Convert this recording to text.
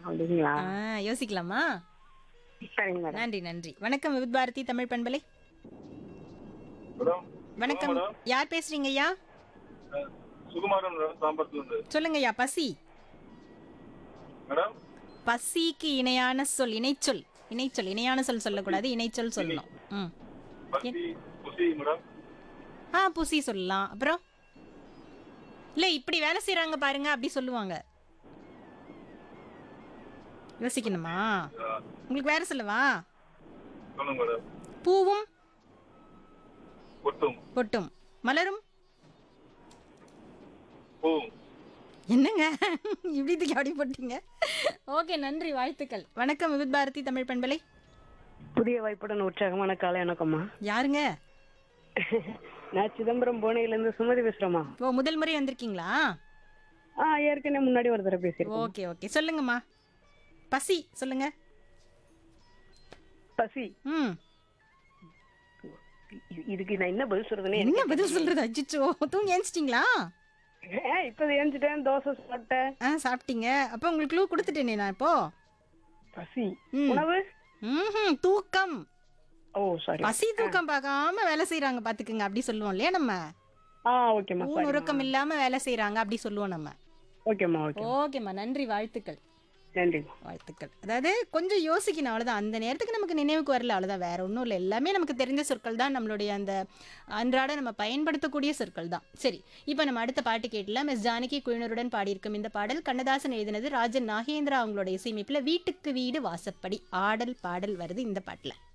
அப்படிங்களா ஆ, யோசிக்கலாமா சரிங்க மேடம் நன்றி நன்றி வணக்கம் விவித் பாரதி தமிழ் பண்பலை மேடம் வணக்கம் மேடம். யார் பேசுறீங்க ஐயா அஹ், சுகுமாரன் மேடம் சாம்பரத்துல இருந்து சொல்லுங்க ஐயா பசி மேடம் பசிக்கு இணையான சொல் இணைச்சொல் இணைச்சொல் இணையான சொல் சொல்லக்கூடாது இணைச்சொல் சொல்லணும் ம் பசி புசி மேடம் ஆ புசி சொல்லலாம் அப்புறம் இல்லை இப்படி வேலை செய்கிறாங்க பாருங்க அப்படி சொல்லுவாங்க யோசிக்கணுமா அஹ், உங்களுக்கு வேற சொல்லவா சொல்லுங்க மேடம் பூவும் கொட்டும் பொட்டும் மலரும் பூவும் என்னங்க இப்படி தூக்கி அப்படி போட்டீங்க ஓகே நன்றி வாழ்த்துக்கள் வணக்கம் விவித் பாரதி தமிழ் பண்பலை புதிய வாய்ப்புடன் உற்சாகமான காலை வணக்கம்மா யாருங்க நான் சிதம்பரம் புவனையில இருந்து சுமதி பேசுறேம்மா ஓ முதல் முறை வந்திருக்கீங்களா ஆ ஏற்கனவே முன்னாடி ஒரு தடவை பேசியிருக்கோம் ஓகே ஓகே சொல்லுங்கம்மா பசி சொல்லுங்க பசி ம் இது- இதுக்கு நான் என்ன பதில் சொல்றதுன்னு என்ன பதில் சொல்றது அச்சிச்சோ தூங்கி ஏஞ்சிட்டிங்களா ஏன் இப்ப ஏஞ்சிட்டேன் தோசை சாப்பிட்டேன் ஆ சாப்பிட்டீங்க அப்போ உங்களுக்கு க்ளூ கொடுத்துட்டேனே நான் இப்போ பசி ம். உணவு ம் தூக்கம் ஓ சாரி பசி தூக்கம் பார்க்காம வேலை செய்றாங்க பாத்துக்குங்க அப்படி சொல்லுவோம் இல்லையா நம்ம ஆ ஓகேம்மா ஊன் உறக்கம் இல்லாம வேலை செய்றாங்க அப்படி சொல்லுவோம் நம்ம ஓகேம்மா ஓகே ஓகேம்மா நன்றி வாழ்த்துக்கள் நன்றிம்மா வாழ்த்துக்கள் அதாவது கொஞ்சம் யோசிக்கணும் அவ்வளோதான் அந்த நேரத்துக்கு நமக்கு நினைவுக்கு வரல அவ்வளோதான் வேற ஒன்றும் இல்லை எல்லாமே நமக்கு தெரிஞ்ச சொற்கள் தான் நம்மளுடைய அந்த அன்றாட நம்ம பயன்படுத்தக்கூடிய சொற்கள் தான் சரி இப்போ நம்ம அடுத்த பாட்டு கேட்டலாம் எஸ் ஜானகி குழுனருடன் பாடியிருக்கும் இந்த பாடல் கண்ணதாசன் எழுதினது ராஜன் நாகேந்திரா அவங்களோட இசையமைப்பில் வீட்டுக்கு வீடு வாசப்படி ஆடல் பாடல் வருது இந்த பாட்டில்